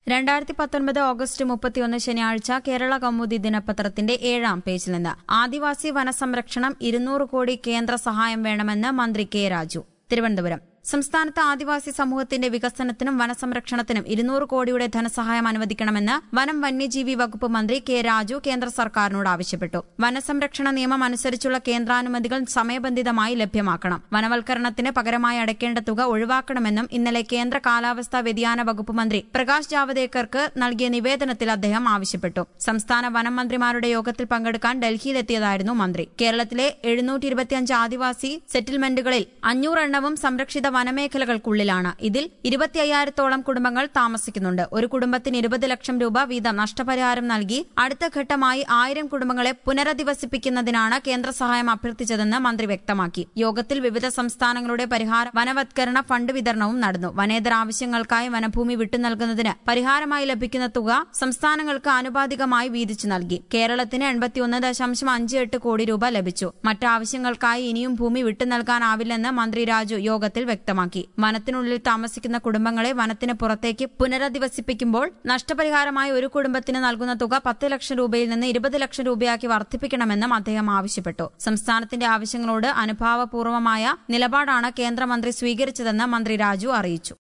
രണ്ടായിരത്തി പത്തൊൻപത് ഓഗസ്റ്റ് മുപ്പത്തിയൊന്ന് ശനിയാഴ്ച കേരള കൗമുദി ദിനപത്രത്തിന്റെ ഏഴാം പേജിൽ നിന്ന് ആദിവാസി വനസംരക്ഷണം ഇരുന്നൂറ് കോടി കേന്ദ്ര സഹായം വേണമെന്ന് മന്ത്രി കെ രാജു തിരുവനന്തപുരം സംസ്ഥാനത്ത് ആദിവാസി സമൂഹത്തിന്റെ വികസനത്തിനും വനസംരക്ഷണത്തിനും ഇരുന്നൂറ് കോടിയുടെ ധനസഹായം അനുവദിക്കണമെന്ന് വനം വന്യജീവി വകുപ്പ് മന്ത്രി കെ രാജു കേന്ദ്ര സർക്കാരിനോട് ആവശ്യപ്പെട്ടു വനസംരക്ഷണ നിയമം അനുസരിച്ചുള്ള കേന്ദ്രാനുമതികൾ സമയബന്ധിതമായി ലഭ്യമാക്കണം വനവൽക്കരണത്തിന് പകരമായി അടയ്ക്കേണ്ട തുക ഒഴിവാക്കണമെന്നും ഇന്നലെ കേന്ദ്ര കാലാവസ്ഥാ വ്യതിയാന വകുപ്പ് മന്ത്രി പ്രകാശ് ജാവദേക്കർക്ക് നൽകിയ നിവേദനത്തിൽ അദ്ദേഹം ആവശ്യപ്പെട്ടു സംസ്ഥാന വനം മന്ത്രിമാരുടെ യോഗത്തിൽ പങ്കെടുക്കാൻ ഡൽഹിയിലെത്തിയതായിരുന്നു മന്ത്രി കേരളത്തിലെ എഴുന്നൂറ്റി ഇരുപത്തിയഞ്ച് ആദിവാസി സെറ്റിൽമെന്റുകളിൽ അഞ്ഞൂറെണ്ണവും സംരക്ഷിത വനമേഖലകൾക്കുള്ളിലാണ് ഇതിൽ ഇരുപത്തി അയ്യായിരത്തോളം കുടുംബങ്ങൾ താമസിക്കുന്നുണ്ട് ഒരു കുടുംബത്തിന് ഇരുപത് ലക്ഷം രൂപ വീതം നഷ്ടപരിഹാരം നൽകി അടുത്ത ഘട്ടമായി ആയിരം കുടുംബങ്ങളെ പുനരധിവസിപ്പിക്കുന്നതിനാണ് കേന്ദ്ര സഹായം അഭ്യർത്ഥിച്ചതെന്ന് മന്ത്രി വ്യക്തമാക്കി യോഗത്തിൽ വിവിധ സംസ്ഥാനങ്ങളുടെ പരിഹാര വനവത്കരണ ഫണ്ട് വിതരണവും നടന്നു വനേതര ആവശ്യങ്ങൾക്കായി വനഭൂമി വിട്ടുനൽകുന്നതിന് പരിഹാരമായി ലഭിക്കുന്ന തുക സംസ്ഥാനങ്ങൾക്ക് ആനുപാതികമായി വീതിച്ചു നൽകി കേരളത്തിന് എൺപത്തിയൊന്ന് ദശാംശം അഞ്ച് എട്ട് കോടി രൂപ ലഭിച്ചു മറ്റാവശ്യങ്ങൾക്കായി ഇനിയും ഭൂമി വിട്ടുനൽകാനാവില്ലെന്ന് മന്ത്രി രാജു യോഗത്തിൽ വ്യക്തമാക്കി വനത്തിനുള്ളിൽ താമസിക്കുന്ന കുടുംബങ്ങളെ വനത്തിന് പുറത്തേക്ക് പുനരധിവസിപ്പിക്കുമ്പോൾ നഷ്ടപരിഹാരമായി ഒരു കുടുംബത്തിന് നൽകുന്ന തുക പത്ത് ലക്ഷം രൂപയിൽ നിന്ന് ഇരുപത് ലക്ഷം രൂപയാക്കി വർദ്ധിപ്പിക്കണമെന്നും അദ്ദേഹം ആവശ്യപ്പെട്ടു സംസ്ഥാനത്തിന്റെ ആവശ്യങ്ങളോട് അനുഭാവപൂർവമായ നിലപാടാണ് കേന്ദ്രമന്ത്രി സ്വീകരിച്ചതെന്ന് മന്ത്രി രാജു അറിയിച്ചു